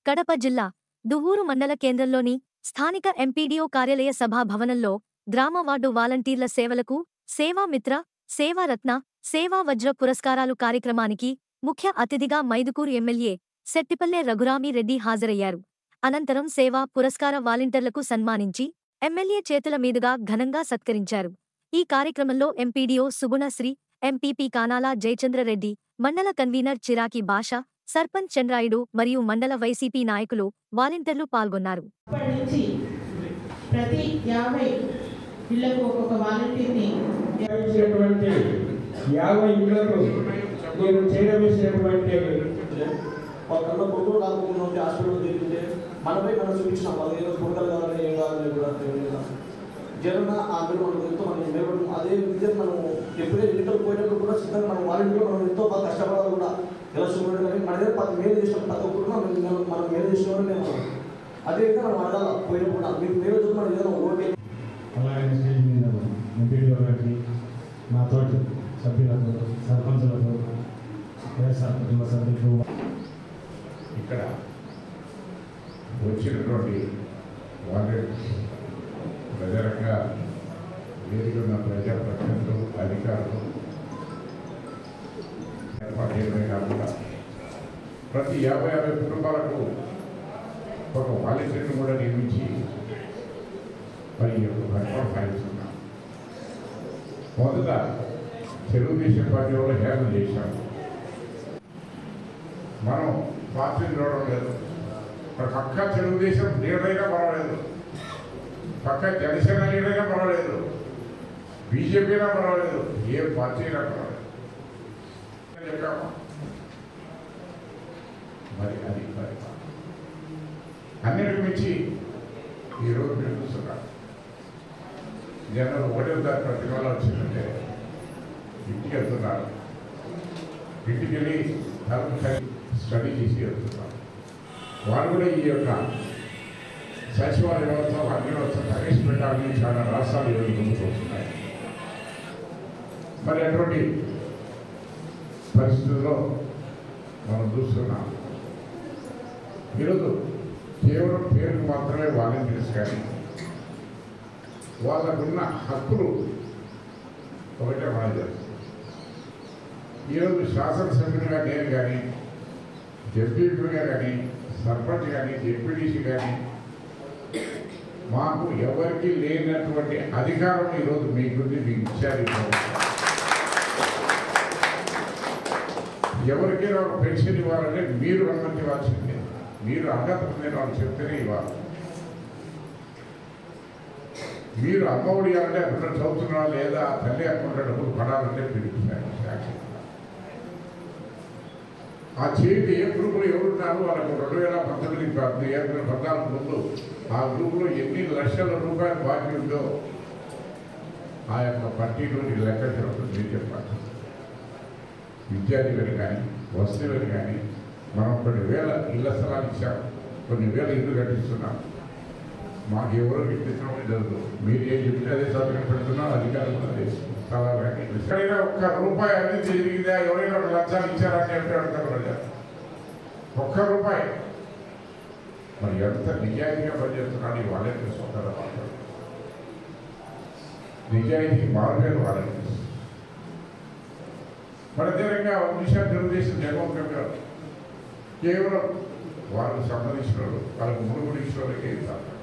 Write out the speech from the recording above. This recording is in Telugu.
కడప జిల్లా దువ్వూరు మండల కేంద్రంలోని స్థానిక ఎంపీడీఓ కార్యాలయ సభా భవనంలో గ్రామ వార్డు వాలంటీర్ల సేవలకు సేవామిత్ర సేవారత్న సేవా వజ్ర పురస్కారాలు కార్యక్రమానికి ముఖ్య అతిథిగా మైదుకూరు ఎమ్మెల్యే సెట్టిపల్లె రఘురామిరెడ్డి హాజరయ్యారు అనంతరం సేవా పురస్కార వాలంటీర్లకు సన్మానించి ఎమ్మెల్యే చేతుల మీదుగా ఘనంగా సత్కరించారు ఈ కార్యక్రమంలో ఎంపీడీఓ సుగుణశ్రీ ఎంపీపీ కానాల జయచంద్రరెడ్డి మండల కన్వీనర్ చిరాకి భాష సర్పంచ్ చంద్రాయుడు మరియు మండల వైసీపీ నాయకులు వాలంటీర్లు పాల్గొన్నారు ఇప్పటి నుంచి ప్రతి యాభై ఇళ్లకు ఒక్కొక్క వాలంటీర్ని ఇచ్చినటువంటి యాభై ఇళ్లకు నేను చేరవేసినటువంటి వాళ్ళకన్నా కొడుకులు కాకుండా ఉంటే హాస్పిటల్ తిరిగితే మనపై మనం చూపించిన పదిహేను కొడుకలు కావాలని ఏం కావాలని కూడా తెలియదు జగన్ ఆ మీరు మనం ఎంతో మనం నిలబడి అదే విధంగా మనం ఎప్పుడే ఎన్నికలు పోయినప్పుడు కూడా సిద్ధంగా మనం వాలంటీర్లో మనం ఎంతో బాగా కష్టపడాలి కూడా ఎలా చూడండి కానీ మన దగ్గర పది మేలు చేసిన ప్రతి ఒక్కరు మనం మనం- మనం మేలు చేసిన నేను అదే విధంగా మనం అడగాల పోయినప్పుడు కూడా మీకు మేలు చూసి మనం ఏదైనా ఓటే అలాగే స్టేజ్ మీద ఎంపీడీ గారికి మా తోటి సభ్యులకు సర్పంచులకు వైఎస్ఆర్ కుటుంబ సభ్యులకు ఇక్కడ వచ్చినటువంటి వాలంటీర్స్ ప్రజలంగా వేదికన్న ప్రజాప్రతినిధులు అధికారులు ఏర్పాటు చేయడమే కాకుండా ప్రతి యాభై యాభై కుటుంబాలకు ఒక వాలంటీర్ను కూడా నియమించి మరి ఈ యొక్క ఘటన సాగిస్తున్నాం మొదట తెలుగుదేశం పార్టీ వాళ్ళు హేళన చేశాము మనం పార్టీని చూడడం లేదు మరి పక్క తెలుగుదేశం లీడరైనా పర్వాలేదు పక్క జనసేన లీడరైనా పర్వాలేదు బీజేపీ అయినా పర్వాలేదు ఏ పార్టీ అయినా పర్వాలేదు చెప్పామా? మరి అది మరి అన్నిటికి మించి ఈరోజు మీరు చూస్తున్నారు జనాలు ఒకటే దాని ప్రతిఫలం వచ్చిందంటే ఇంటికి వెళ్తున్నారు ఇంటికి వెళ్ళి తలుపు కట్టి స్టడీ చేసి వెళ్తున్నారు వారు కూడా ఈ యొక్క సచివాలయ వ్యవస్థ అగ్ని వ్యవస్థ ప్రవేశపెట్టాలని చాలా రాష్ట్రాలు ఈరోజు ముందుకు వస్తున్నాయి మరి అటువంటి పరిస్థితుల్లో మనం చూస్తున్నాం ఈరోజు కేవలం పేరుకు మాత్రమే వాలంటీర్స్ కానీ వాళ్ళకున్న హక్కులు ఒకటే మనం చేస్తాం ఈరోజు శాసనసభ్యునిగా నేను కానీ ఎంపీపీగా కానీ సర్పంచ్ కానీ ఎంపీడీసీ కానీ మాకు ఎవరికి లేనటువంటి అధికారం ఈరోజు మీకుంది మీకు ఇచ్చారు ఈ ప్రభుత్వం. ఎవరికైనా ఒక పెన్షన్ ఇవ్వాలంటే మీరు అనుమతి ఇవ్వాల్సిందే మీరు అర్హత పొందిన వాళ్ళు చెప్తేనే ఇవ్వాలి మీరు అమ్మఒడి అంటే అక్కడ చదువుతున్నా లేదా తల్లి అకౌంట్ డబ్బులు పడాలంటే మీరు శాంక్షన్ ఆ చేతి ఏ గ్రూపులో ఎవరున్నారు వాళ్ళకు రెండు వేల పంతొమ్మిది పద్నాలుగు ఏప్రిల్ పద్నాలుగు ముందు ఆ గ్రూపులో ఎన్ని లక్షల రూపాయలు బాకీ ఉందో ఆ యొక్క పట్టీలోని లెక్క చెప్పడం మీరు చెప్పాలి విద్యార్థులను కానీ వస్తువులను కానీ మనం కొన్ని వేల ఇళ్ల స్థలాలు ఇచ్చాం కొన్ని వేల ఇల్లు కట్టిస్తున్నాం మాకు ఎవరో ఇప్పించడం జరగదు మీరు ఏం చెప్తే అదే సంతకం పెడుతున్నాం అధికారులు కూడా అదే స్థలాలు కానీ ఎక్కడైనా ఒక్క రూపాయి అనేది జరిగిందా ఎవరైనా ఒక లక్షాలు ఇచ్చారా అని చెప్పి అడుగుతారు ప్రజలు ఒక్క రూపాయి మరి ఎంత నిజాయితీగా పనిచేస్తున్నాడు ఈ వాళ్ళే తెలుసుకుంటారా వాళ్ళు నిజాయితీ మారుపేరు వాళ్ళకి మన తీరంగా ఒక విషయం తెలుగుదేశం జగన్ గారు కేవలం వాళ్ళకు సంబంధించిన వాళ్ళు వాళ్ళకు మునుగుడు ఇచ్చిన వాళ్ళకే ఇస్తారు